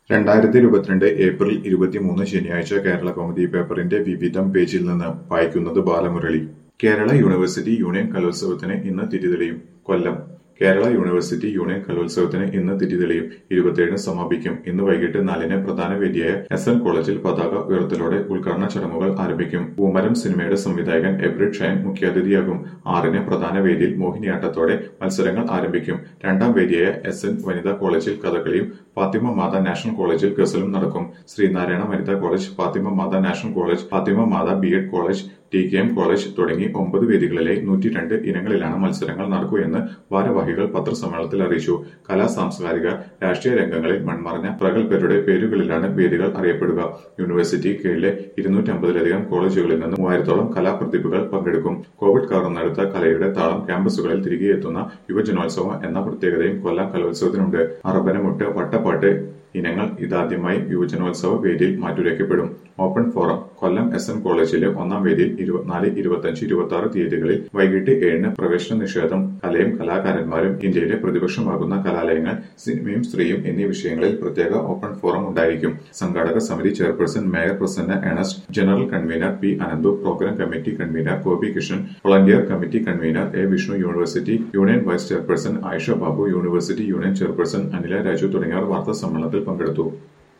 രണ്ടായിരത്തി ഇരുപത്തിരണ്ട് ഏപ്രിൽ ഇരുപത്തിമൂന്ന് ശനിയാഴ്ച കേരള കൗമുദി പേപ്പറിന്റെ വിവിധം പേജിൽ നിന്ന് വായിക്കുന്നത് ബാലമുരളി കേരള യൂണിവേഴ്സിറ്റി യൂണിയൻ കലോത്സവത്തിന് ഇന്ന് തിരിതെളിയും കൊല്ലം കേരള യൂണിവേഴ്സിറ്റി യൂണിയൻ കലോത്സവത്തിന് ഇന്ന് തിരിതെളിയും ഇരുപത്തിയേഴിന് സമാപിക്കും ഇന്ന് വൈകിട്ട് നാലിന് പ്രധാന വേദിയായ എസ് എൻ കോളേജിൽ പതാക ഉയർത്തലോടെ ഉദ്ഘാടന ചടങ്ങുകൾ ആരംഭിക്കും പൂമരം സിനിമയുടെ സംവിധായകൻ എബ്രിഡ് ഷൈൻ മുഖ്യാതിഥിയാകും ആറിന് പ്രധാന വേദിയിൽ മോഹിനിയാട്ടത്തോടെ മത്സരങ്ങൾ ആരംഭിക്കും രണ്ടാം വേദിയായ എസ് എൻ വനിതാ കോളേജിൽ കഥകളിയും ഫാത്തിമ മാത നാഷണൽ കോളേജിൽ ഗസലും നടക്കും ശ്രീനാരായണ വനിതാ college Fathima Mata national college Fathima Mata B Ed college T K M college തുടങ്ങി ഒമ്പത് വേദികളിലെ നൂറ്റി രണ്ട് ഇനങ്ങളിലാണ് മത്സരങ്ങൾ നടക്കുകയെന്ന് ഭാരവാഹികൾ പത്രസമ്മേളനത്തിൽ അറിയിച്ചു കലാ സാംസ്കാരിക രാഷ്ട്രീയ രംഗങ്ങളിൽ മൺമറഞ്ഞ പ്രഗത്ഭരുടെ പേരുകളിലാണ് വേദികൾ അറിയപ്പെടുക യൂണിവേഴ്സിറ്റി കീഴിലെ ഇരുന്നൂറ്റി അമ്പതിലധികം കോളേജുകളിൽ നിന്ന് മൂവായിരത്തോളം കലാപ്രതിഭകൾ പങ്കെടുക്കും കോവിഡ് കാരണടുത്ത കലയുടെ താളം ക്യാമ്പസുകളിൽ തിരികെ എത്തുന്ന യുവജനോത്സവം എന്ന പ്രത്യേകതയും കൊല്ലം കലോത്സവത്തിനുണ്ട് അറബനമുട്ട് വട്ടപ്പാട്ട് ഇനങ്ങൾ ഇതാദ്യമായി യുവജനോത്സവ വേദിയിൽ മാറ്റുരയ്ക്കപ്പെടും open forum Kollam S N കോളേജിലെ ഒന്നാം വേദിയിൽ ഇരുപത്തിനാല് ഇരുപത്തിയഞ്ച് ഇരുപത്തി ആറ് തീയതികളിൽ വൈകിട്ട് ഏഴിന് പ്രവേശന നിഷേധം കലയും കലാകാരന്മാരും ഇന്ത്യയിലെ പ്രതിപക്ഷമാകുന്ന കലാലയങ്ങൾ സിനിമയും സ്ത്രീയും എന്നീ വിഷയങ്ങളിൽ പ്രത്യേക ഓപ്പൺ ഫോറം ഉണ്ടായിരിക്കും സംഘാടക സമിതി chairperson mayor Prasanna Ernest general convener P Ananthu programme committee convener Gopi Kishan volunteer committee convener A Vishnu university union vice chairperson Ayisha Babu university union chairperson Anila Raju തുടങ്ങിയവർ വാർത്താ സമ്മേളനത്തിൽ പങ്കെടുത്തു